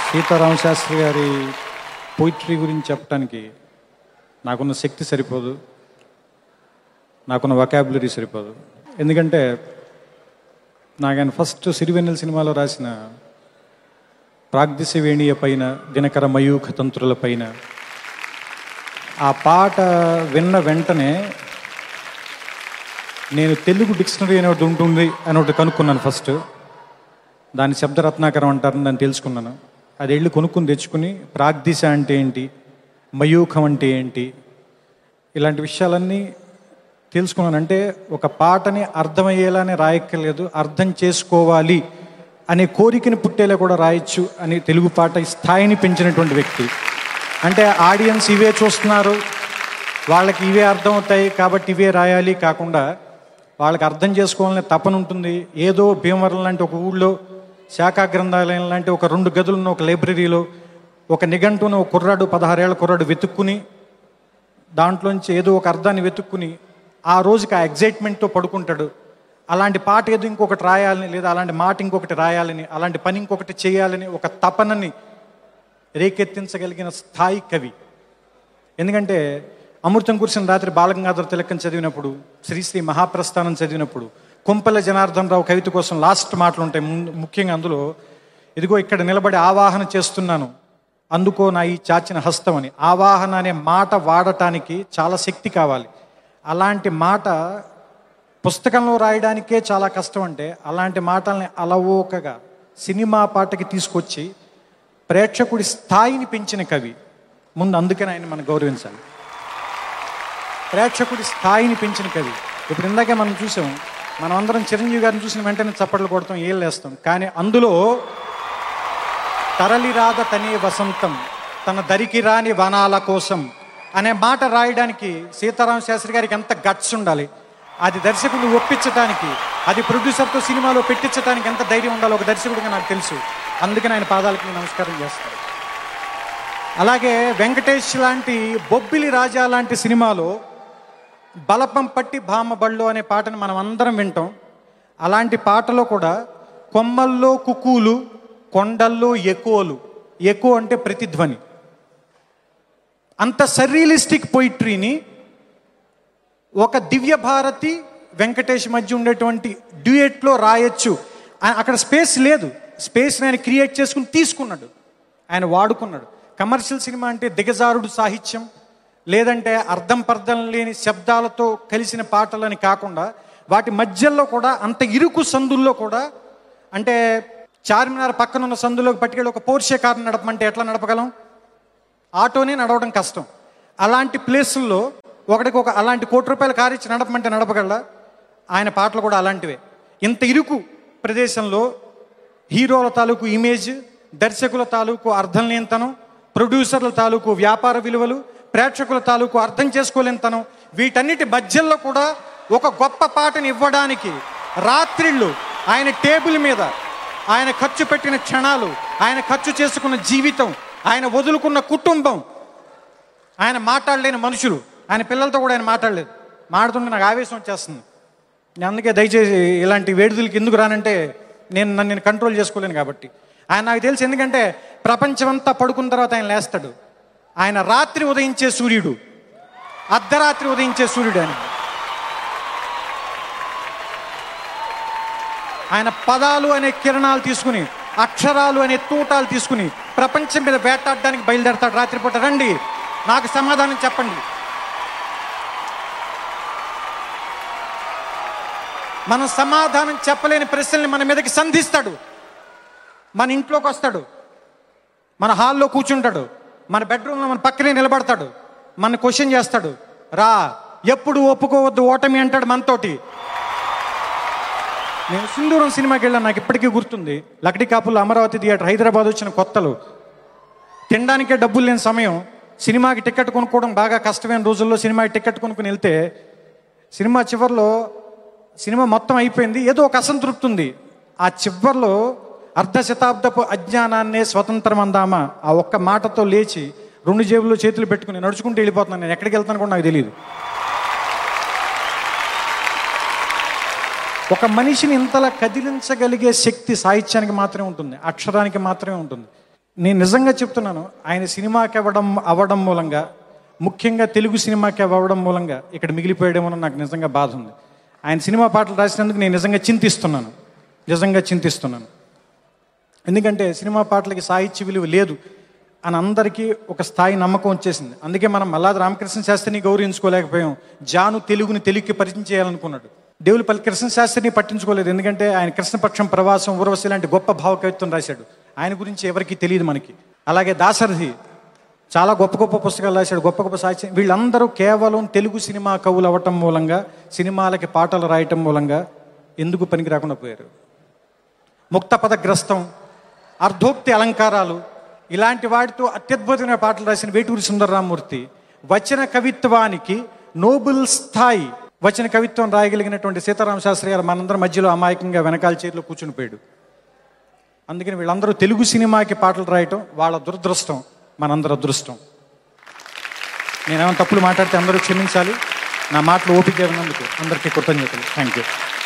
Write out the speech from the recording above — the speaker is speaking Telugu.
సీతారామ శాస్త్రి గారి పోయిట్రీ గురించి చెప్పడానికి నాకున్న శక్తి సరిపోదు నాకున్న వొకాబులరీ సరిపోదు ఎందుకంటే నాకు ఆయన ఫస్ట్ సిరివెన్నెల సినిమాలో రాసిన ప్రాగ్దిశ వేణియ పైన దినకర మయూఖ తంత్రుల పైన ఆ పాట విన్న వెంటనే నేను తెలుగు డిక్షనరీ అని ఒకటి ఉంటుంది అని ఒకటి కనుక్కున్నాను ఫస్ట్ దాని శబ్దరత్నాకరం అంటారని దాన్ని తెలుసుకున్నాను అది వెళ్ళి కొనుక్కుని తెచ్చుకుని ప్రాగ్దిశ అంటే ఏంటి మయూఖం అంటే ఏంటి ఇలాంటి విషయాలన్నీ తెలుసుకున్నాను అంటే ఒక పాటని అర్థమయ్యేలానే రాయక్కర్లేదు అర్థం చేసుకోవాలి అనే కోరికని పుట్టేలా కూడా రాయొచ్చు అని తెలుగు పాట ఈ స్థాయిని పెంచినటువంటి వ్యక్తి అంటే ఆడియన్స్ ఇవే చూస్తున్నారు వాళ్ళకి ఇవే అర్థమవుతాయి కాబట్టి ఇవే రాయాలి కాకుండా వాళ్ళకి అర్థం చేసుకోవాలనే తపన ఉంటుంది ఏదో భీమవరం లాంటి ఒక ఊళ్ళో శాఖా గ్రంథాలయం లాంటి ఒక రెండు గదులున్న ఒక లైబ్రరీలో ఒక నిఘంటున ఒక కుర్రాడు పదహారేళ్ల కుర్రాడు వెతుక్కుని దాంట్లోంచి ఏదో ఒక అర్థాన్ని వెతుక్కుని ఆ రోజుకి ఆ ఎగ్జైట్మెంట్తో పడుకుంటాడు అలాంటి పాట ఏదో ఇంకొకటి రాయాలని లేదా అలాంటి మాట ఇంకొకటి రాయాలని అలాంటి పని ఇంకొకటి చేయాలని ఒక తపనని రేకెత్తించగలిగిన స్థాయి కవి ఎందుకంటే అమృతం కురిసిన రాత్రి బాలగంగాధర తిలకం చదివినప్పుడు శ్రీశ్రీ మహాప్రస్థానం చదివినప్పుడు కొంపల జనార్దన్ రావు కవిత కోసం లాస్ట్ మాటలు ఉంటాయి ముందు- ముఖ్యంగా అందులో ఇదిగో ఇక్కడ నిలబడి ఆవాహన చేస్తున్నాను అందుకో నా ఈ చాచిన హస్తం అని ఆవాహన అనే మాట వాడటానికి చాలా శక్తి కావాలి అలాంటి మాట పుస్తకంలో రాయడానికే చాలా కష్టం అంటే అలాంటి మాటల్ని అలవోకగా సినిమా పాటకి తీసుకొచ్చి ప్రేక్షకుడి స్థాయిని పెంచిన కవి ముందు అందుకని ఆయన మనం గౌరవించాలి ప్రేక్షకుడి స్థాయిని పెంచిన కవి ఇప్పుడు ఇందాకే మనం చూసాం మనం అందరం చిరంజీవి గారిని చూసిన వెంటనే చప్పట్లు కొడతాం ఏళ్ళు వేస్తాం కానీ అందులో తరలిరాద తనే వసంతం తన దరికి రాని వనాల కోసం అనే మాట రాయడానికి సీతారామ శాస్త్రి గారికి ఎంత గట్స్ ఉండాలి అది దర్శకుడు ఒప్పించడానికి అది ప్రొడ్యూసర్తో సినిమాలో పెట్టించడానికి ఎంత ధైర్యం ఉండాలో ఒక దర్శకుడిగా నాకు తెలుసు అందుకని ఆయన పాదాలకి నమస్కారం చేస్తాను అలాగే వెంకటేష్ లాంటి బొబ్బిలి రాజా లాంటి సినిమాలో బలపం పట్టి భామ బళ్ళు అనే పాటను మనం అందరం వింటాం అలాంటి పాటలో కూడా కొమ్మల్లో కుకులు కొండల్లో ఎక్కువలు ఎక్కువ అంటే ప్రతిధ్వని అంత సర్రియలిస్టిక్ పొయిట్రీని ఒక దివ్య భారతి వెంకటేష్ మధ్య ఉండేటువంటి డ్యూయెట్లో రాయొచ్చు ఆ- అక్కడ స్పేస్ లేదు స్పేస్ని ఆయన క్రియేట్ చేసుకుని తీసుకున్నాడు ఆయన వాడుకున్నాడు కమర్షియల్ సినిమా అంటే దిగజారుడు సాహిత్యం లేదంటే అర్థం పర్థం లేని శబ్దాలతో కలిసిన పాటలని కాకుండా వాటి మధ్యలో కూడా అంత ఇరుకు సందుల్లో కూడా అంటే చార్మినార్ పక్కన ఉన్న సందులోకి పట్టుకెళ్ళి ఒక పోర్షే కారు నడపమంటే ఎట్లా నడపగలం ఆటోనే నడవడం కష్టం అలాంటి ప్లేసుల్లో ఒకటికి ఒక అలాంటి కోటి రూపాయల కారు ఇచ్చి నడపమంటే నడపగలరా ఆయన పాటలు కూడా అలాంటివే ఇంత ఇరుకు ప్రదేశంలో హీరోల తాలూకు ఇమేజ్ దర్శకుల తాలూకు అర్థం లేనితనం ప్రొడ్యూసర్ల తాలూకు వ్యాపార విలువలు ప్రేక్షకుల తాలూకు అర్థం చేసుకోలేనితనం వీటన్నిటి మధ్యలో కూడా ఒక గొప్ప పాటని ఇవ్వడానికి రాత్రిళ్ళు ఆయన టేబుల్ మీద ఆయన ఖర్చు పెట్టిన క్షణాలు ఆయన ఖర్చు చేసుకున్న జీవితం ఆయన వదులుకున్న కుటుంబం ఆయన మాట్లాడలేని మనుషులు ఆయన పిల్లలతో కూడా ఆయన మాట్లాడలేదు మాట్లాడుతుంటే నాకు ఆవేశం వచ్చేస్తుంది నేను అందుకే దయచేసి ఇలాంటి వేడుదలకి ఎందుకు రానంటే నేను నన్ను నేను కంట్రోల్ చేసుకోలేను కాబట్టి ఆయన నాకు తెలుసు ఎందుకంటే ప్రపంచమంతా పడుకున్న తర్వాత ఆయన లేస్తాడు ఆయన రాత్రి ఉదయించే సూర్యుడు అర్ధరాత్రి ఉదయించే సూర్యుడు ఆయన ఆయన పదాలు అనే కిరణాలు తీసుకుని అక్షరాలు అనే తూటాలు తీసుకుని ప్రపంచం మీద వేటాడడానికి బయలుదేరతాడు రాత్రిపూట రండి నాకు సమాధానం చెప్పండి మనం సమాధానం చెప్పలేని ప్రశ్నల్ని మన మీదకి సంధిస్తాడు మన ఇంట్లోకి వస్తాడు మన హాల్లో కూర్చుంటాడు మన బెడ్రూమ్లో మన పక్కనే నిలబడతాడు మన క్వశ్చన్ చేస్తాడు రా ఎప్పుడు ఒప్పుకోవద్దు ఓటమి అంటాడు మనతోటి నేను సింధూరం సినిమాకి వెళ్ళాను నాకు ఇప్పటికీ గుర్తుంది లక్డీ కాపుల్లో అమరావతి థియేటర్ హైదరాబాద్ వచ్చిన కొత్తలు తినడానికే డబ్బులు లేని సమయం సినిమాకి టికెట్ కొనుక్కోవడం బాగా కష్టమైన రోజుల్లో సినిమాకి టికెట్ కొనుక్కుని వెళ్తే సినిమా చివరిలో సినిమా మొత్తం అయిపోయింది ఏదో ఒక అసంతృప్తి ఉంది ఆ చివరిలో అర్ధ శతాబ్దపు అజ్ఞానాన్నే స్వతంత్రం అందామా ఆ ఒక్క మాటతో లేచి రెండు జేబుల్లో చేతులు పెట్టుకుని నడుచుకుంటూ వెళ్ళిపోతున్నాను నేను ఎక్కడికి వెళ్తాను కూడా నాకు తెలియదు ఒక మనిషిని ఇంతలా కదిలించగలిగే శక్తి సాహిత్యానికి మాత్రమే ఉంటుంది అక్షరానికి మాత్రమే ఉంటుంది నేను నిజంగా చెప్తున్నాను ఆయన సినిమాకి అవ్వడం అవ్వడం మూలంగా ముఖ్యంగా తెలుగు సినిమాకి అవ్వడం మూలంగా ఇక్కడ మిగిలిపోయడమో నాకు నిజంగా బాధ ఉంది ఆయన సినిమా పాటలు రాసినందుకు నేను నిజంగా చింతిస్తున్నాను నిజంగా చింతిస్తున్నాను ఎందుకంటే సినిమా పాటలకి సాహిత్య విలువ లేదు అని అందరికీ ఒక స్థాయి నమ్మకం వచ్చేసింది అందుకే మనం మల్లాది రామకృష్ణ శాస్త్రిని గౌరవించుకోలేకపోయాం జాను తెలుగుని తెలుగుకి పరిచయం చేయాలనుకున్నాడు దేవులపల్లి కృష్ణ శాస్త్రిని పట్టించుకోలేదు ఎందుకంటే ఆయన కృష్ణపక్షం ప్రవాసం ఊర్వశి లాంటి గొప్ప భావకవిత్వం రాశాడు ఆయన గురించి ఎవరికీ తెలియదు మనకి అలాగే దాశరథి చాలా గొప్ప గొప్ప పుస్తకాలు రాశాడు గొప్ప గొప్ప సాహిత్యం వీళ్ళందరూ కేవలం తెలుగు సినిమా కవులు అవ్వటం మూలంగా సినిమాలకి పాటలు రాయటం మూలంగా ఎందుకు పనికి రాకుండా పోయారు ముక్త పదగ్రస్తం అర్ధోక్తి అలంకారాలు ఇలాంటి వాటితో అత్యద్భుతమైన పాటలు రాసిన వేటూరి సుందరరామూర్తి వచన కవిత్వానికి నోబుల్ స్థాయి వచన కవిత్వం రాయగలిగినటువంటి సీతారామ శాస్త్రి గారు మనందరి మధ్యలో అమాయకంగా వెనకాల చేతిలో కూర్చుని పోయాడు అందుకని వీళ్ళందరూ తెలుగు సినిమాకి పాటలు రాయటం వాళ్ళ దురదృష్టం మనందరి అదృష్టం నేనేమైనా తప్పులు మాట్లాడితే అందరూ క్షమించాలి నా మాటలు ఓపిక ఉన్నందుకు అందరికీ కృతజ్ఞతలు థ్యాంక్ యూ